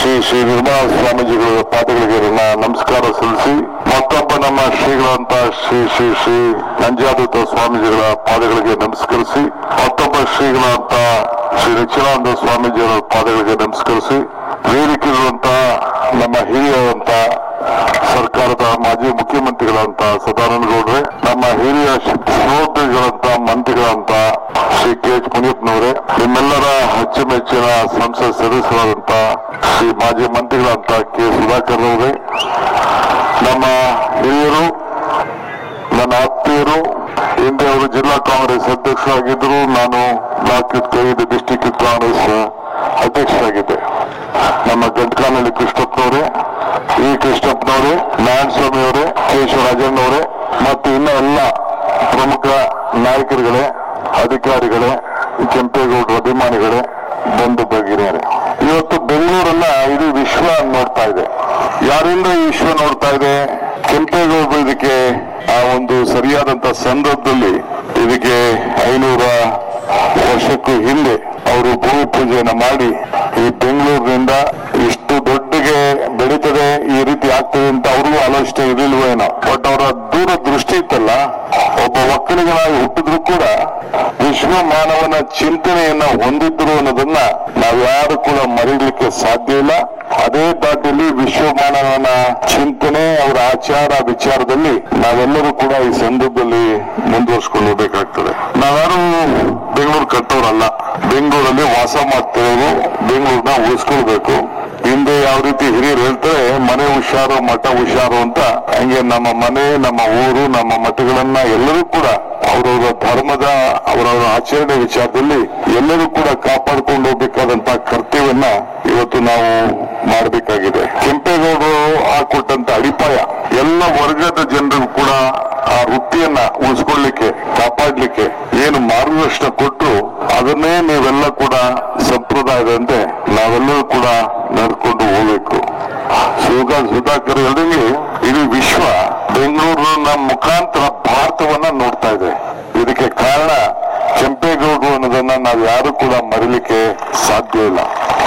ಶ್ರೀ ಶ್ರೀ ನಿರ್ಮಲಾ ಸ್ವಾಮೀಜಿಗಳ ಪಾದಗಳಿಗೆ ನನ್ನ ನಮಸ್ಕಾರ ಸಲ್ಲಿಸಿ ಮತ್ತೊಬ್ಬ ನಮ್ಮ ಶ್ರೀಗಳಂತ ಶ್ರೀ ಶ್ರೀ ಶ್ರೀ ನಂಜಾದೂತ ಸ್ವಾಮೀಜಿಗಳ ಪಾದಗಳಿಗೆ ನಮಸ್ಕರಿಸಿ ಮತ್ತೊಬ್ಬ ಶ್ರೀಗಳಂತ ಶ್ರೀ ನಿತ್ಯಾನಂದ ಸ್ವಾಮೀಜಿಯವರ ಪಾದಗಳಿಗೆ ನಮಸ್ಕರಿಸಿ ವೇದಿಕೆಗಳಂತ ನಮ್ಮ ಹಿರಿಯರಂತ ಸರ್ಕಾರದ ಮಾಜಿ ಮುಖ್ಯಮಂತ್ರಿಗಳಂತ ಸದಾನಂದ ಗೌಡ್ರೆ ನಮ್ಮ ಹಿರಿಯ ಸಹೋದರಿಗಳಂತ ಮಂತ್ರಿಗಳಂತ ಶ್ರೀ ಕೆ ಎಚ್ ಮುನಿಯಪ್ಪನವರೇ ನಿಮ್ಮೆಲ್ಲರ ಅಚ್ಚುಮೆಚ್ಚಿನ ಸಂಸತ್ ಸದಸ್ಯರಾದಂತ ಶ್ರೀ ಮಾಜಿ ಮಂತ್ರಿಗಳಂತ ಕೆ ಸುಧಾಕರ್ ಅವರೇ ನಮ್ಮ ಹಿರಿಯರು ನನ್ನ ಆತ್ಮೀಯರು ಹಿಂದೆ ಅವರು ಜಿಲ್ಲಾ ಕಾಂಗ್ರೆಸ್ ಅಧ್ಯಕ್ಷರಾಗಿದ್ದರು ನಾನು ನಾಲ್ಕು ಡಿಸ್ಟಿಕ್ ಕಾಂಗ್ರೆಸ್ ಅಧ್ಯಕ್ಷರಾಗಿದ್ದೆ ನಮ್ಮ ಗಂಟಕಾನಹಳ್ಳಿ ಕೃಷ್ಣಪ್ಪನವರೇ ಇ ಕೃಷ್ಣಪ್ಪನವರೇ ನಾರಾಯಣ ಸ್ವಾಮಿ ಅವರೇ ಕೇಶವರಾಜಣ್ಣವರೇ ಮತ್ತು ಇನ್ನ ಎಲ್ಲ ಪ್ರಮುಖ ನಾಯಕರುಗಳೇ ಅಧಿಕಾರಿಗಳೇ ಕೆಂಪೇಗೌಡರ ಅಭಿಮಾನಿಗಳೇ ಬಂಧು ಭಗಿರಿಯರೇ ಇವತ್ತು ಬೆಂಗಳೂರನ್ನ ಇಡೀ ವಿಶ್ವ ನೋಡ್ತಾ ಇದೆ ಯಾರಿಂದ ಈ ವಿಶ್ವ ನೋಡ್ತಾ ಇದೆ ಕೆಂಪೇಗೌಡರು ಇದಕ್ಕೆ ಆ ಒಂದು ಸರಿಯಾದಂತ ಸಂದರ್ಭದಲ್ಲಿ ಇದಕ್ಕೆ ಐನೂರ ವರ್ಷಕ್ಕೂ ಹಿಂದೆ ಅವರು ಭೂಮಿ ಪೂಜೆಯನ್ನ ಮಾಡಿ ಈ ಬೆಂಗಳೂರಿನಿಂದ ಇಷ್ಟು ದೊಡ್ಡಗೆ ಬೆಳೀತದೆ ಈ ರೀತಿ ಆಗ್ತದೆ ಅಂತ ಅವ್ರಿಗೂ ಆಲೋಚನೆ ಇರಲಿಲ್ವೇನೋ ಬಟ್ ಅವರ ದೂರ ದೃಷ್ಟಿ ಇತ್ತಲ್ಲ ಒಬ್ಬ ಒಕ್ಕಲಿಗನಾಗಿ ಹುಟ್ಟಿದ್ರು ಕೂಡ ವಿಶ್ವ ಮಾನವನ ಚಿಂತನೆಯನ್ನ ಹೊಂದಿದ್ರು ಅನ್ನೋದನ್ನ ನಾವ್ಯಾರು ಕೂಡ ಮರೀಲಿಕ್ಕೆ ಸಾಧ್ಯ ಇಲ್ಲ ಅದೇ ದಾಟಿಯಲ್ಲಿ ವಿಶ್ವ ಮಾನವನ ಚಿಂತನೆ ಅವರ ಆಚಾರ ವಿಚಾರದಲ್ಲಿ ನಾವೆಲ್ಲರೂ ಕೂಡ ಈ ಸಂದರ್ಭದಲ್ಲಿ ಮುಂದುವರ್ಸ್ಕೊಂಡು ಹೋಗ್ಬೇಕಾಗ್ತದೆ ನಾವ್ಯಾರು ಬೆಂಗಳೂರು ಕಟ್ಟೋರಲ್ಲ ಬೆಂಗಳೂರಲ್ಲಿ ವಾಸ ಮಾಡ್ತಿರೋರು ಬೆಂಗಳೂರನ್ನ ಉಳಿಸ್ಕೊಳ್ಬೇಕು ಹಿಂದೆ ಯಾವ ರೀತಿ ಹಿರಿಯರು ಹೇಳ್ತಾರೆ ಮನೆ ಹುಷಾರು ಮಠ ಹುಷಾರು ಅಂತ ಹಂಗೆ ನಮ್ಮ ಮನೆ ನಮ್ಮ ಊರು ನಮ್ಮ ಮಠಗಳನ್ನ ಎಲ್ಲರೂ ಕೂಡ ಅವರವರ ಧರ್ಮದ ಅವರವರ ಆಚರಣೆ ವಿಚಾರದಲ್ಲಿ ಎಲ್ಲರೂ ಕೂಡ ಕಾಪಾಡ್ಕೊಂಡು ಹೋಗ್ಬೇಕಾದಂತ ಕರ್ತವ್ಯವನ್ನ ಇವತ್ತು ನಾವು ಮಾಡಬೇಕಾಗಿದೆ ಕೆಂಪೇಗೌಡರು ಹಾಕೊಟ್ಟಂತ ಅಡಿಪಾಯ ಎಲ್ಲ ವರ್ಗದ ಜನರಿಗೂ ಕೂಡ ಆ ವೃತ್ತಿಯನ್ನ ಉಳಿಸ್ಕೊಳ್ಳಿಕ್ಕೆ ಕಾಪಾಡ್ಲಿಕ್ಕೆ ಏನು ಮಾರ್ಗದರ್ಶನ ಕೊಟ್ಟರು ಅದನ್ನೇ ನೀವೆಲ್ಲ ಕೂಡ ಸಂಪ್ರದಾಯದಂತೆ ನಾವೆಲ್ಲರೂ ಕೂಡ ನಡ್ಕೊಂಡು ಹೋಗ್ಬೇಕು ಶಿವಗ ಸುಧಾಕರ್ ಹೇಳ್ದಂಗೆ ಇಡೀ ವಿಶ್ವ ಬೆಂಗಳೂರಿನ ಮುಖಾಂತರ ಭಾರತವನ್ನ ನೋಡ್ತಾ ಇದೆ ಇದಕ್ಕೆ ಕಾರಣ ಕೆಂಪೇಗೌಡರು ಅನ್ನೋದನ್ನ ನಾವು ಯಾರು ಕೂಡ ಮರಿಲಿಕ್ಕೆ ಸಾಧ್ಯ ಇಲ್ಲ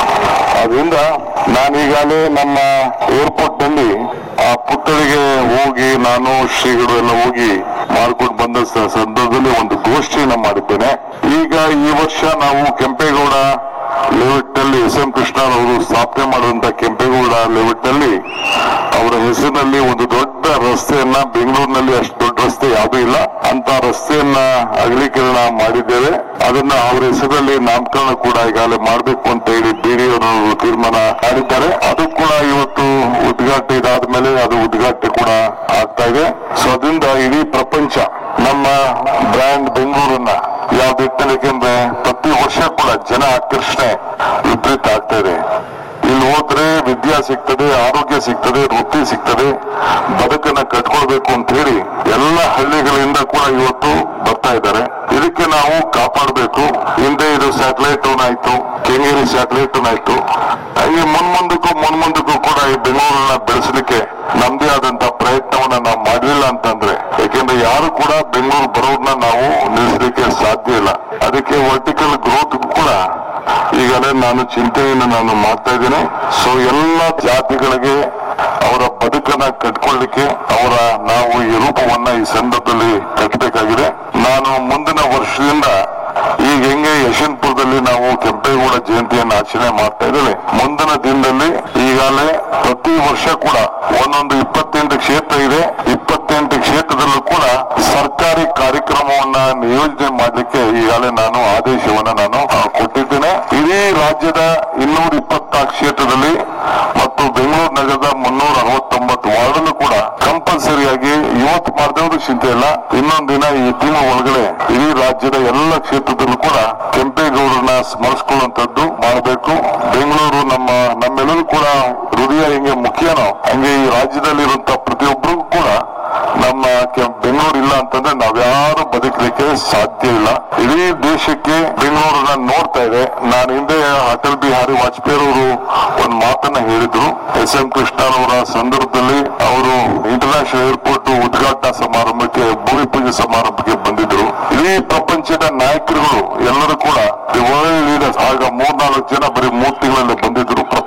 ಅದರಿಂದ ನಾನೀಗಾಗಲೇ ನಮ್ಮ ಏರ್ಪೋರ್ಟ್ ನಲ್ಲಿ ಆ ಪುತ್ಥಳಿಗೆ ಹೋಗಿ ನಾನು ಶ್ರೀಗಳು ಎಲ್ಲ ಹೋಗಿ ಮಾಡ್ಕೊಂಡು ಬಂದ ಸ- ಸಂದರ್ಭದಲ್ಲಿ ಒಂದು ಗೋಷ್ಠಿಯನ್ನ ಮಾಡಿದ್ದೇನೆ ಈಗ ಈ ವರ್ಷ ನಾವು ಕೆಂಪೇಗೌಡ ಲೇಔಟ್ ನಲ್ಲಿ ಎಸ್ ಎಂ ಕೃಷ್ಣರವರು ಸ್ಥಾಪನೆ ಮಾಡಿದಂತ ಕೆಂಪೇಗೌಡ ಲೇಔಟ್ ನಲ್ಲಿ ಅವರ ಹೆಸರಿನಲ್ಲಿ ಒಂದು ದೊಡ್ಡ ರಸ್ತೆಯನ್ನ ಬೆಂಗಳೂರಿನಲ್ಲಿ ಅಷ್ಟು ದೊಡ್ಡ ರಸ್ತೆ ಯಾವುದೂ ಇಲ್ಲ ಅಂತ ರಸ್ತೆಯನ್ನ ಅಗಲೀಕರಣ ಮಾಡಿದ್ದೇವೆ ಅದನ್ನ ಅವರ ಹೆಸರಲ್ಲಿ ನಾಮಕರಣ ಕೂಡ ಈಗಾಗಲೇ ಮಾಡಬೇಕು ಅಂತ ಹೇಳಿ ಬಿಡಿ ಅವರು ತೀರ್ಮಾನ ಮಾಡಿದ್ದಾರೆ ಅದು ಕೂಡ ಇವತ್ತು ಉದ್ಘಾಟನೆ ಇದಾದ್ಮೇಲೆ ಅದು ಉದ್ಘಾಟನೆ ಕೂಡ ಆಗ್ತಾ ಇದೆ ಸೊ ಅದರಿಂದ ಇಡೀ ಪ್ರಪಂಚ ನಮ್ಮ ಬ್ರ್ಯಾಂಡ್ ಬೆಂಗಳೂರನ್ನ ಯಾವ್ದು ಇಟ್ಟಲಿಕ್ಕೆಂದ್ರೆ ಪ್ರತಿ ವರ್ಷ ಕೂಡ ಜನ ಆಕರ್ಷಣೆ ವಿಪರೀತ ಆಗ್ತಾ ಇದೆ ಇಲ್ಲಿ ಹೋದ್ರೆ ವಿದ್ಯಾ ಸಿಗ್ತದೆ ಆರೋಗ್ಯ ಸಿಗ್ತದೆ ವೃತ್ತಿ ಸಿಗ್ತದೆ ಬದುಕನ್ನ ಕಟ್ಕೊಳ್ಬೇಕು ಅಂತ ಹೇಳಿ ಎಲ್ಲ ಹಳ್ಳಿಗಳಿಂದ ಕೂಡ ಇವತ್ತು ಬರ್ತಾ ಇದ್ದಾರೆ ಇದಕ್ಕೆ ನಾವು ಕಾಪಾಡಬೇಕು ಹಿಂದೆ ಇದು ಸ್ಯಾಟಲೈಟ್ ಟೌನ್ ಆಯ್ತು ಕೆಂಗೇರಿ ಸ್ಯಾಟಲೈಟ್ ಟೌನ್ ಆಯ್ತು ಹಾಗೆ ಮುನ್ಮುಂದಕ್ಕೂ ಮುನ್ಮುಂದಕ್ಕೂ ಕೂಡ ಈ ಬೆಂಗಳೂರನ್ನ ಬೆಳೆಸಲಿಕ್ಕೆ ನಮ್ದೇ ಆದಂತ ಪ್ರಯತ್ನವನ್ನ ನಾವು ಮಾಡಲಿಲ್ಲ ಅಂತಂದ್ರೆ ಯಾಕೆಂದ್ರೆ ಯಾರು ಕೂಡ ಬೆಂಗಳೂರು ಬರೋದನ್ನ ನಾವು ನಿಲ್ಲಿಸಲಿಕ್ಕೆ ಸಾಧ್ಯ ಇಲ್ಲ ಅದಕ್ಕೆ ವರ್ಟಿಕಲ್ ಗ್ರೋತ್ ಕೂಡ ಈಗಲೇ ನಾನು ಚಿಂತನೆಯನ್ನು ನಾನು ಮಾಡ್ತಾ ಇದ್ದೇನೆ ಸೊ ಎಲ್ಲ ಜಾತಿಗಳಿಗೆ ಅವರ ಬದುಕನ್ನ ಕಟ್ಕೊಳ್ಳಿಕ್ಕೆ ಅವರ ನಾವು ಈ ರೂಪವನ್ನ ಈ ಸಂದರ್ಭದಲ್ಲಿ ಕಟ್ಟಬೇಕಾಗಿದೆ ನಾನು ಮುಂದಿನ ವರ್ಷದಿಂದ ಈಗ ಹೆಂಗೆ ಯಶವಂತಪುರದಲ್ಲಿ ನಾವು ಕೆಂಪೇಗೌಡ ಜಯಂತಿಯನ್ನು ಆಚರಣೆ ಮಾಡ್ತಾ ಇದ್ದೇವೆ ಮುಂದಿನ ದಿನದಲ್ಲಿ ಈಗಾಗಲೇ ಪ್ರತಿ ವರ್ಷ ಕೂಡ ಒಂದೊಂದು ಇಪ್ಪತ್ತೆಂಟು ಕ್ಷೇತ್ರ ಇದೆ ಇಪ್ಪತ್ತೆಂಟು ಕ್ಷೇತ್ರದಲ್ಲೂ ಕೂಡ ಸರ್ಕಾರಿ ಕಾರ್ಯಕ್ರಮವನ್ನ ನಿಯೋಜನೆ ಮಾಡಲಿಕ್ಕೆ ಈಗಾಗಲೇ ನಾನು ಆದೇಶವನ್ನ ನಾನು ಆ, ಕೊಟ್ಟಿದ್ದೇನೆ ಇಡೀ ರಾಜ್ಯದ ಇನ್ನೂರ ಇಪ್ಪತ್ತಾರು ಕ್ಷೇತ್ರದಲ್ಲಿ ಮತ್ತು ಬೆಂಗಳೂರು ನಗರದ ಮುನ್ನೂರ ಅರವತ್ತೊಂಬತ್ತು ವಾರ್ಡಲ್ಲೂ ಕೂಡ ಕಂಪಲ್ಸರಿಯಾಗಿ ಇವತ್ತು ಮಾಡಿದವರು ಚಿಂತೆ ಇಲ್ಲ ಇನ್ನೊಂದು ದಿನ ಈ ತಿಂಗಳ ಒಳಗಡೆ ಇಡೀ ರಾಜ್ಯದ ಎಲ್ಲ ಕ್ಷೇತ್ರದಲ್ಲೂ ಕೂಡ ಕೆಂಪೇಗೌಡರನ್ನ ಸ್ಮರಿಸ್ಕೊಳ್ಳುವಂತದ್ದು ಮಾಡಬೇಕು ಬೆಂಗಳೂರು ನಮ್ಮ ನಮ್ಮೆಲ್ಲರೂ ಕೂಡ ಹೃದಯ ಹೆಂಗೆ ಮುಖ್ಯನೋ ಹಂಗೆ ಈ ರಾಜ್ಯದಲ್ಲಿರುವಂತ ಪ್ರತಿಯೊಬ್ಬರಿಗೂ ಕೂಡ ನಮ್ಮ ಕೆ- ಬೆಂಗಳೂರು ಇಲ್ಲ ಅಂತಂದ್ರೆ ನಾವ್ಯಾರು ಬದುಕಲಿಕ್ಕೆ ಸಾಧ್ಯ ಇಲ್ಲ ಇಡೀ ದೇಶಕ್ಕೆ ಬೆಂಗಳೂರನ್ನ ನೋಡ್ತಾ ಇದೆ ನಾನು ಹಿಂದೆ ಅಟಲ್ ಬಿಹಾರಿ ವಾಜಪೇಯಿ ಅವರು ಒಂದು ಮಾತನ್ನ ಹೇಳಿದ್ರು ಎಸ್ ಎಂ ಕೃಷ್ಣರವರ ಸಂದರ್ಭದಲ್ಲಿ ಅವರು ಇಂಟರ್ನ್ಯಾಷನಲ್ ಏರ್ಪೋರ್ಟ್ ಉದ್ಘಾಟನಾ ಸಮಾರಂಭಕ್ಕೆ ಭೂಮಿ ಪೂಜೆ ಸಮಾರಂಭಕ್ಕೆ ಬಂದಿದ್ರು ಇಡೀ ಪ್ರಪಂಚದ ನಾಯಕರುಗಳು ಎಲ್ಲರೂ ಕೂಡ ವರ್ಲ್ಡ್ ಲೀಡರ್ಸ್ ಆಗ ಮೂರ್ನಾಲ್ಕು ಜನ ಬರೀ ಮೂರು ತಿಂಗಳಲ್ಲಿ ಬಂದಿದ್ರು